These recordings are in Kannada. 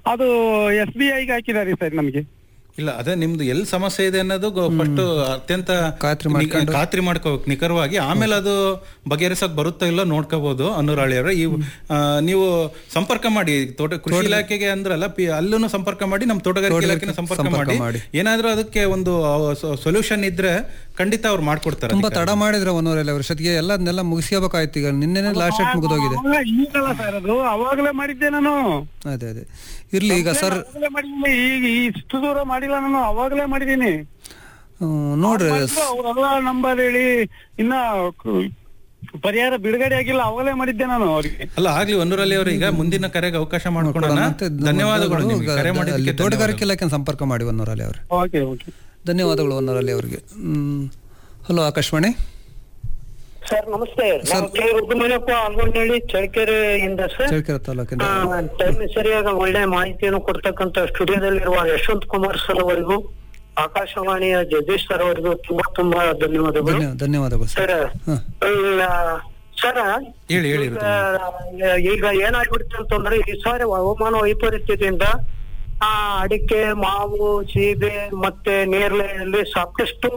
ಅದು ಎಸ್ ಬಿ ಐಗೆ ಹಾಕಿದ್ದಾರೆ ಸರ್ ನಮಗೆ ಇಲ್ಲ ಅದೇ ನಿಮ್ದು ಎಲ್ಲಿ ಸಮಸ್ಯೆ ಇದೆ ಅನ್ನೋದು ಫಸ್ಟ್ ಅತ್ಯಂತ ಖಾತ್ರಿ ನಿ- ಮಾಡ್ಕೊಂಡು. ಖಾತ್ರಿ ಮಾಡ್ಕೋಬೇಕು ನಿಖರವಾಗಿ ಆಮೇಲೆ ಅದು ಬಗೆಹರಿಸಕ್ ಬರುತ್ತೋ ಇಲ್ಲ ನೋಡ್ಕೋಬಹುದು ಅನ್ನೂರಾಳಿಯವರು ಈ ಆ, ನೀವು ಸಂಪರ್ಕ ಮಾಡಿ ತೋಟ ಕೃಷಿ ಇಲಾಖೆಗೆ ಅಂದ್ರಲ್ಲ ಪಿ ಅಲ್ಲೂ ಸಂಪರ್ಕ ಮಾಡಿ ನಮ್ಮ ತೋಟಗಾರಿಕೆ ಇಲಾಖೆನ ಸಂಪರ್ಕ ಸಂಪರ್ಕ ಮಾಡಿ ಮಾಡಿ. ಏನಾದ್ರೂ ಅದಕ್ಕೆ ಒಂದು ಸೊಲ್ಯೂಷನ್ ಇದ್ರೆ ಖಂಡಿತ ಅವ್ರು ಮಾಡ್ಕೊಡ್ತಾರೆ ತುಂಬಾ ತಡ ಮಾಡಿದ್ರೆ ಒಂದೂವರೆ ವರ್ಷಕ್ಕೆ ಎಲ್ಲ ಅದನ್ನೆಲ್ಲ ಮುಗಿಸ್ಕೋಬೇಕಾಯ್ತು ಈಗ ನಿನ್ನೆನೆ ಲಾಸ್ಟ್ ಡೇಟ್ ಮುಗಿದೋಗಿದೆ ಅವಾಗ ಈಗಲ್ಲ ಸರ್ ಅದು ಅವಾಗಲೇ ಮಾಡಿದ್ದೆ ನಾನು ಅದೇ ಅದೇ ಇರ್ಲಿ ಈಗ ಸರ್ ಅವಾಗಲೇ ಮಾಡಿದ್ದೀನಿ ಈಗ ಇಷ್ಟು ದೂರ ಮಾಡಿಲ್ಲ ನಾನು ಅವಾಗಲೇ ಮಾಡಿದ್ದೀನಿ ಹ್ಮ್, ನೋಡ್ರಿ ಅವರೆಲ್ಲ ನಂಬರ್ ಹೇಳಿ ಇನ್ನ ಕು- ಪರಿಹಾರ ಬಿಡುಗಡೆ ಆಗಿಲ್ಲ ಅವಾಗಲೇ ಮಾಡಿದ್ದೆ ನಾನು ಅವ್ರಿಗೆ ಅಲ್ಲ ಆಗ್ಲಿ ಒಂದೂರಲ್ಲಿ ಅವರು ಈಗ ಮುಂದಿನ ಕರೆಗೆ ಅವಕಾಶ ಮಾಡ್ಕೊಳೋಣ ಮತ್ತೆ ಧನ್ಯವಾದಗಳು ಈಗ ನಿಮ್ಗೆ ಕರೆ ಅಲ್ಲಿ ಮಾಡಿದ್ದಕ್ಕೆ ತೋಟಗಾರಿಕೆ ಇಲಾಖೆ ಸಂಪರ್ಕ ಮಾಡಿ ಒಂದೂರಲ್ಲಿ ಅವ್ರೆ ಓಕೆ ಓಕೆ ಧನ್ಯವಾದಗಳು ಒಂದೂರಲ್ಲಿ ಅವ್ರಿಗೆ ಹ್ಮ್ ಹಲೋ ಆಕಾಶವಾಣಿ ಸರ್ ನಮಸ್ತೆ ನಾವು ಕೆ ರುದ್ರಮನಪ್ಪ ಆಲ್ಗೊಂಡಳ್ಳಿ ಚಳ್ಳಕೆರೆಯಿಂದ ಸರ್ ಚಳ್ಳಕೆರೆ ತಾಲೂಕಿಂದ ಟೈಮ್ ಸರಿಯಾಗಿ ಒಳ್ಳೆ ಮಾಹಿತಿಯನ್ನು ಕೊಡ್ತಕ್ಕಂತ ಸ್ಟುಡಿಯೋದಲ್ಲಿರುವ ಯಶವಂತ್ ಕುಮಾರ್ ಸರ್ ಅವರಿಗೂ ಆಕಾಶವಾಣಿಯ ಜಗದೀಶ್ ಸರ್ ಅವರಿಗೂ ತುಂಬಾ ತುಂಬಾ ಧನ್ಯವಾದಗಳು ಧನ್ಯ ಧನ್ಯವಾದಗಳು ಸರ್ ಸರ್ ಹ. ಸರ್ ಹೇಳಿ ಹೇಳಿ ಈಗ ಈಗ ಏನಾಗ್ಬಿಡುತ್ತೆ ಅಂತಂದ್ರೆ ಈ ಸಾರಿ ಹವಾಮಾನ ವೈಪರೀತ್ಯದಿಂದ ಆ ಅಡಿಕೆ ಮಾವು ಸೀಬೆ ಮತ್ತೆ ನೇರಳೆಯಲ್ಲಿ ಸಾಕಷ್ಟು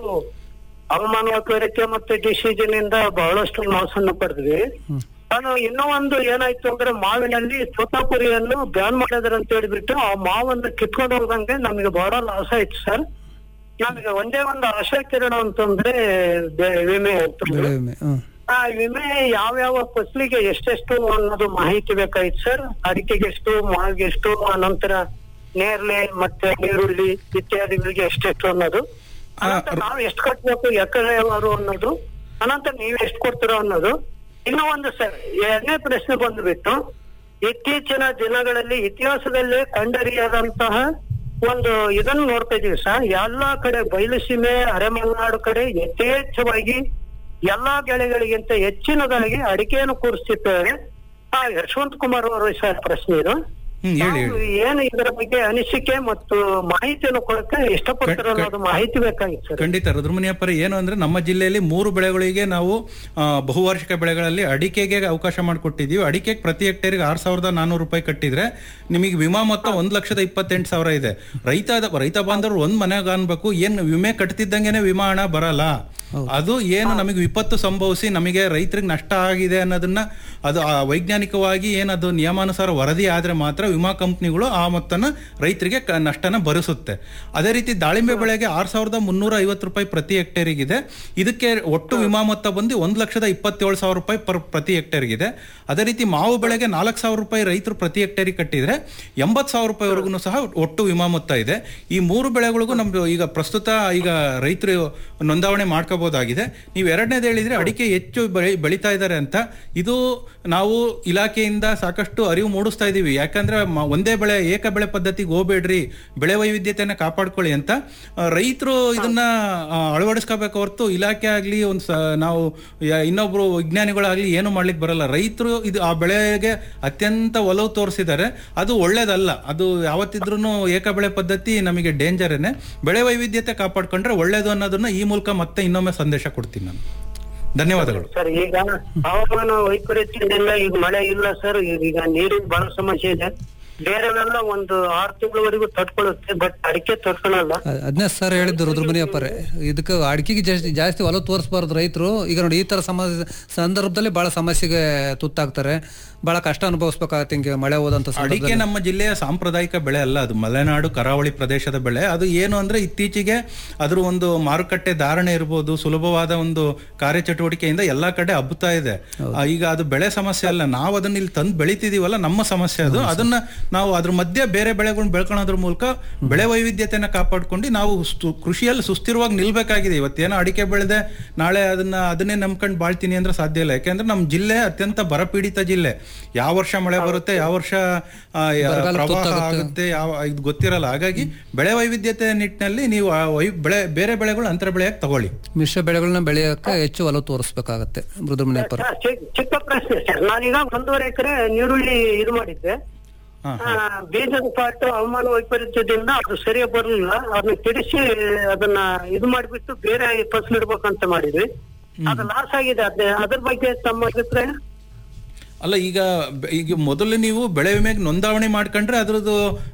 ಹವಾಮಾನ ವೈಪರೀತ್ಯ ಮತ್ತೆ ಡಿಸಿಷನ್ ಇಂದ ಬಹಳಷ್ಟು ಲಾಸನ್ನು ಪಡೆದ್ವಿ ನಾನು ಇನ್ನೂ ಒಂದು ಏನಾಯ್ತು ಅಂದ್ರೆ ಮಾವಿನಲ್ಲಿ ತೋತಾಪುರಿಯನ್ನು ಬ್ಯಾನ್ ಮಾಡಿದ್ರ ಅಂತ ಹೇಳ್ಬಿಟ್ಟು ಆ ಮಾವನ್ನು ಕಿತ್ಕೊಂಡು ಹೋದಂಗೆ ನಮಗೆ ಬಹಳ ಲಾಸ್ ಆಯ್ತು ಸರ್ ನಮಗೆ ಒಂದೇ ಒಂದು ಆಶಾ ಕಿರಣ ಅಂತಂದ್ರೆ ಬೆ- ವಿಮೆ ಅಂತಂದ್ರೆ ಬೆಳೆ ವಿಮೆ ಹ್ಮ್ ಆ ವಿಮೆ ಯಾವ್ಯಾವ ಫಸಲಿಗೆ ಎಷ್ಟೆಷ್ಟು ಅನ್ನೋದು ಮಾಹಿತಿ ಬೇಕಾಯ್ತು ಸರ್ ಅಡಿಕೆಗೆ ಎಷ್ಟು ಮಾವಿಗೆ ಎಷ್ಟು ಅನಂತರ ನೇರಳೆ ಮತ್ತೆ ಈರುಳ್ಳಿ ಇತ್ಯಾದಿಗಳಿಗೆ ಎಷ್ಟೆಷ್ಟು ಅನ್ನೋದು ಅನಂತರ ನಾವು ಎಷ್ಟು ಕಟ್ಬೇಕು ಎಕರೆವಾರು ಅನ್ನೋದು ಅನಂತರ ನೀವು ಎಷ್ಟು ಕೊಡ್ತೀರೋ ಅನ್ನೋದು ಇನ್ನೂ ಒಂದು ಸರ್ ಎರಡನೇ ಪ್ರಶ್ನೆ ಬಂದ್ಬಿಟ್ಟು ಇತ್ತೀಚಿನ ದಿನಗಳಲ್ಲಿ ಇತಿಹಾಸದಲ್ಲೇ ಕಂಡರಿಯದಂತಹ ಒಂದು ಇದನ್ನು ನೋಡ್ತಾ ಇದೀವಿ ಸರ್ ಎಲ್ಲಾ ಕಡೆ ಬಯಲುಸೀಮೆ ಅರೆಮಲೆನಾಡು ಕಡೆ ಯಥೇಚ್ಛವಾಗಿ ಎಲ್ಲಾ ಬೆಳೆಗಳಿಗಿಂತ ಹೆಚ್ಚಿನದಾಗಿ ಅಡಿಕೆಯನ್ನು ಕೂರಿಸ್ತಿದ್ದಾರೆ ಆ ಯಶವಂತ್ ಕುಮಾರ್ ಅವರು ಸರ್ ಪ್ರಶ್ನೆ ಇದು ಹ್ಮ್ ಹೇಳಿ ಹೇಳಿ ತಾವು ಏನು ಇದರ ಬಗ್ಗೆ ಅನಿಸಿಕೆ ಮತ್ತು ಮಾಹಿತಿಯನ್ನು ಕೊಡಕ್ಕೆ ಇಷ್ಟಪಡ್ತಾರೆ ಅನ್ನೋದು ಮಾಹಿತಿ ಬೇಕಾಗಿತ್ತು ಸರ್ ಖಂಡಿತ ರುದ್ರಮುನಿಯಪ್ಪರ ಏನು ಅಂದ್ರೆ ನಮ್ಮ ಜಿಲ್ಲೆಯಲ್ಲಿ ಮೂರು ಬೆಳೆಗಳಿಗೆ ನಾವು ಆ, ಬಹುವಾರ್ಷಿಕ ಬೆಳೆಗಳಲ್ಲಿ ಅಡಿಕೆಗೆ ಅವಕಾಶ ಮಾಡಿಕೊಟ್ಟಿದೀವಿ ಅಡಿಕೆಗೆ ಪ್ರತಿ ಹೆಕ್ಟೇರ್ಗೆ ಆರ್ ಸಾವಿರದ ನಾನೂರು ರೂಪಾಯಿ ಕಟ್ಟಿದ್ರೆ ನಿಮಗೆ ವಿಮಾ ಮೊತ್ತ ಒಂದ್ ಲಕ್ಷದ ಇಪ್ಪತ್ತೆಂಟು ಸಾವಿರ ಇದೆ ರೈತ ರೈತ ಬಾಂಧವರು ಒಂದ್ ಮನೆಗೆ ಅನ್ಬೇಕು ಏನ್ ವಿಮೆ ಕಟ್ತಿದ್ದಂಗೆನೆ ವಿಮಾ ಹಣ ಬರಲ್ಲ ಅದು ಏನು ನಮಗೆ ವಿಪತ್ತು ಸಂಭವಿಸಿ ನಮಗೆ ರೈತರಿಗೆ ನಷ್ಟ ಆಗಿದೆ ಅನ್ನೋದನ್ನ ಅದು ಆ ವೈಜ್ಞಾನಿಕವಾಗಿ ಏನದು ನಿಯಮಾನುಸಾರ ವರದಿ ಆದ್ರೆ ಮಾತ್ರ ವಿಮಾ ಕಂಪ್ನಿಗಳು ಆ ಮೊತ್ತನ ರೈತರಿಗೆ ಕ- ನಷ್ಟನ ಭರಿಸುತ್ತೆ ಅದೇ ರೀತಿ ದಾಳಿಂಬೆ ಬೆಳೆಗೆ ಆರ್ ಸಾವಿರದ ಮುನ್ನೂರ ಐವತ್ತು ರೂಪಾಯಿ ಪ್ರತಿ ಹೆಕ್ಟೇರಿಗಿದೆ ಇದಕ್ಕೆ ಒಟ್ಟು ವಿಮಾ ಮೊತ್ತ ಬಂದು ಒಂದ್ ಲಕ್ಷದ ಇಪ್ಪತ್ತೇಳು ಸಾವಿರ ರೂಪಾಯಿ ಪರ್ ಪ್ರತಿ ಹೆಕ್ಟೇರ್ಗಿದೆ ಅದೇ ರೀತಿ ಮಾವು ಬೆಳೆಗೆ ನಾಲ್ಕು ಸಾವಿರ ರೂಪಾಯಿ ರೈತರು ಪ್ರತಿ ಹೆಕ್ಟೇರಿಗೆ ಕಟ್ಟಿದ್ರೆ ಎಂಬತ್ತು ಸಾವಿರ ರೂಪಾಯಿವರೆಗೂ ಸಹ ಒಟ್ಟು ವಿಮಾ ಮೊತ್ತ ಇದೆ ಈ ಮೂರು ಬೆಳೆಗಳಿಗೂ ನಮ್ದು ಈಗ ಪ್ರಸ್ತುತ ಈಗ ರೈತರು ನೋಂದಾವಣೆ ಮಾಡ್ಕೋಬಹುದಾಗಿದೆ ನೀವು ಎರಡನೇದು ಹೇಳಿದ್ರೆ ಅಡಿಕೆ ಹೆಚ್ಚು ಬೆಳಿ ಬೆಳೀತಾ ಇದ್ದಾರೆ ಅಂತ ಇದು ನಾವು ಇಲಾಖೆಯಿಂದ ಸಾಕಷ್ಟು ಅರಿವು ಮೂಡಿಸ್ತಾ ಇದೀವಿ ಯಾಕಂದ್ರೆ ಮ- ಒಂದೇ ಬೆಳೆ ಏಕ ಬೆಳೆ ಪದ್ಧತಿಗೆ ಹೋಗ್ಬೇಡ್ರಿ ಬೆಳೆ ವೈವಿಧ್ಯತೆಯನ್ನ ಕಾಪಾಡ್ಕೊಳ್ಳಿ ಅಂತ ರೈತರು ಇದನ್ನ ಆ, ಅಳವಡಿಸ್ಕೋಬೇಕು ಹೊರತು ಇಲಾಖೆ ಆಗ್ಲಿ ಒಂದು ಸ- ನಾವು ಯ- ಇನ್ನೊಬ್ರು ವಿಜ್ಞಾನಿಗಳಾಗ್ಲಿ ಏನು ಮಾಡ್ಲಿಕ್ಕೆ ಬರಲ್ಲ ರೈತರು ಇದು ಆ ಬೆಳೆಗೆ ಅತ್ಯಂತ ಒಲವು ತೋರಿಸಿದ್ದಾರೆ ಅದು ಒಳ್ಳೇದಲ್ಲ ಅದು ಯಾವತ್ತಿದ್ರೂ ಏಕ ಬೆಳೆ ಪದ್ಧತಿ ನಮಗೆ ಡೇಂಜರೇನೆ ಬೆಳೆ ವೈವಿಧ್ಯತೆ ಕಾಪಾಡ್ಕೊಂಡ್ರೆ ಒಳ್ಳೇದು ಅನ್ನೋದನ್ನ ಈ ಮೂಲಕ ಮತ್ತೆ ಇನ್ನೊಮ್ಮೆ ಸಂದೇಶ ಕೊಡ್ತೀನಿ ನಾನು ಧನ್ಯವಾದಗಳು ಸರ್ ಈಗ ಹವಾಮಾನ ವೈಪರೀತ್ಯದಿಂದ ಈಗ ಮಳೆ ಇಲ್ಲ ಸರ್ ಈಗ ನೀರಿನ ಬಹಳ ಸಮಸ್ಯೆ ಇದೆ ಬೇರೆವೆಲ್ಲ ಒಂದು ಆರು ತಿಂಗಳವರೆಗೂ ತಡ್ಕೊಳ್ಳುತ್ತೆ ಬಟ್ ಅಡಿಕೆ ತಡ್ಕೊಳಲ್ಲ ಅದನ್ನೇ ಸರ್ ಹೇಳಿದ್ದು ರುದ್ರಮುನಿಯಪ್ಪರೇ ಇದಕ್ಕೆ ಅಡಿಕೆಗೆ ಜಾಸ್ತಿ ಜಾಸ್ತಿ ಒಲವು ತೋರಿಸಬಾರ್ದು ರೈತರು ಈಗ ನೋಡಿ ಈ ತರ ಸಮಸ್ಯೆ ಸಂದರ್ಭದಲ್ಲಿ ಬಹಳ ಸಮಸ್ಯೆಗೆ ತುತ್ತಾಗ್ತಾರೆ ಬಹಳ ಕಷ್ಟ ಅನುಭವಿಸ್ಬೇಕಾಗತ್ತೆ ಹಿಂಗೆ ಮಳೆ ಹೋದಂತ ಅಡಿಕೆ ನಮ್ಮ ಜಿಲ್ಲೆಯ ಸಾಂಪ್ರದಾಯಿಕ ಬೆಳೆ ಅಲ್ಲ ಅದು ಮಲೆನಾಡು ಕರಾವಳಿ ಪ್ರದೇಶದ ಬೆಳೆ ಅದು ಏನು ಅಂದ್ರೆ ಇತ್ತೀಚೆಗೆ ಅದ್ರ ಒಂದು ಮಾರುಕಟ್ಟೆ ಧಾರಣೆ ಇರ್ಬೋದು ಸುಲಭವಾದ ಒಂದು ಕಾರ್ಯಚಟುವಟಿಕೆಯಿಂದ ಎಲ್ಲಾ ಕಡೆ ಹಬ್ಬುತ್ತಾ ಇದೆ ಆ, ಈಗ ಅದು ಬೆಳೆ ಸಮಸ್ಯೆ ಅಲ್ಲ ನಾವು ಅದನ್ನ ಇಲ್ಲಿ ತಂದು ಬೆಳಿತಿದೀವಲ್ಲ ನಮ್ಮ ಸಮಸ್ಯೆ ಅದು ಅದನ್ನ ನಾವು ಅದ್ರ ಮಧ್ಯೆ ಬೇರೆ ಬೆಳೆಗಳನ್ನ ಬೆಳ್ಕೊಳ್ಳೋದ್ರ ಮೂಲಕ ಬೆಳೆ ವೈವಿಧ್ಯತೆಯನ್ನ ಕಾಪಾಡ್ಕೊಂಡು ನಾವು ಸ್ತು- ಕೃಷಿಯಲ್ಲಿ ಸುಸ್ಥಿರವಾಗಿ ನಿಲ್ಬೇಕಾಗಿದೆ ಇವತ್ತೇನೋ ಅಡಿಕೆ ಬೆಳೆದೆ ನಾಳೆ ಅದನ್ನ ಅದನ್ನೇ ನಂಬ್ಕೊಂಡು ಬಾಳ್ತೀನಿ ಅಂದ್ರೆ ಸಾಧ್ಯ ಇಲ್ಲ ಯಾಕೆಂದ್ರೆ ನಮ್ಮ ಜಿಲ್ಲೆ ಅತ್ಯಂತ ಬರಪೀಡಿತ ಜಿಲ್ಲೆ ಯಾವ ವರ್ಷ ಮಳೆ ಬರುತ್ತೆ ಯಾವ ವರ್ಷ ಆ, ಯಾ- ಪ್ರವಾಹ ಆಗುತ್ತೆ ಯಾವ ಇದು ಗೊತ್ತಿರಲ್ಲ ಹಾಗಾಗಿ ಬೆಳೆ ವೈವಿಧ್ಯತೆ ನಿಟ್ಟಿನಲ್ಲಿ ನೀವು ಆ ವೈ- ಬೆಳೆ ಬೇರೆ ಬೆಳೆಗಳು ಅಂತರ ಬೆಳೆಯಾಗಿ ತಗೊಳ್ಳಿ ಮಿಶ್ರ ಬೆಳೆಗಳನ್ನ ಬೆಳೆಯಕ್ಕೆ ಹೆಚ್ಚು ಒಲವು ತೋರಿಸ್ಬೇಕಾಗತ್ತೆ ರುದ್ರಮುನಿಯಪ್ಪರ ಸರ್, ಚಿಕ್ಕ- ಚಿಕ್ಕ ಪ್ರಶ್ನೆ ಸರ್ ನಾನೀಗ ಒಂದೂವರೆ ಎಕರೆ ನೀರುಳ್ಳಿ ಇದು ಮಾಡಿದ್ದೆ ಹಾ, ಆ, ಬೀಜದ ಪಾಟು ಹವಾಮಾನ ವೈಪರೀತ್ಯದಿಂದ ಅದು ಸರಿಯಾಗಿ ಬರಲಿಲ್ಲ ಅದನ್ನ ತಿಡಿಸಿ ಅದನ್ನ ಇದು ಮಾಡಿಬಿಟ್ಟು ಬೇರೆ ಫಸಲು ಇಡ್ಬೇಕಂತ ಮಾಡಿದ್ವಿ ಅದು ಲಾಸ್ ಆಗಿದೆ ಅದೇ ಅದ್ರ ಬಗ್ಗೆ ತಮ್ಮ ಅಭಿಪ್ರಾಯ ಅಲ್ಲ ಈಗ ಬೆ- ಈಗ ಮೊದಲು ನೀವು ಬೆಳೆ ವಿಮೆಗೆ ನೋಂದಾವಣೆ ಮಾಡ್ಕೊಂಡ್ರೆ ಅದ್ರದ್ದು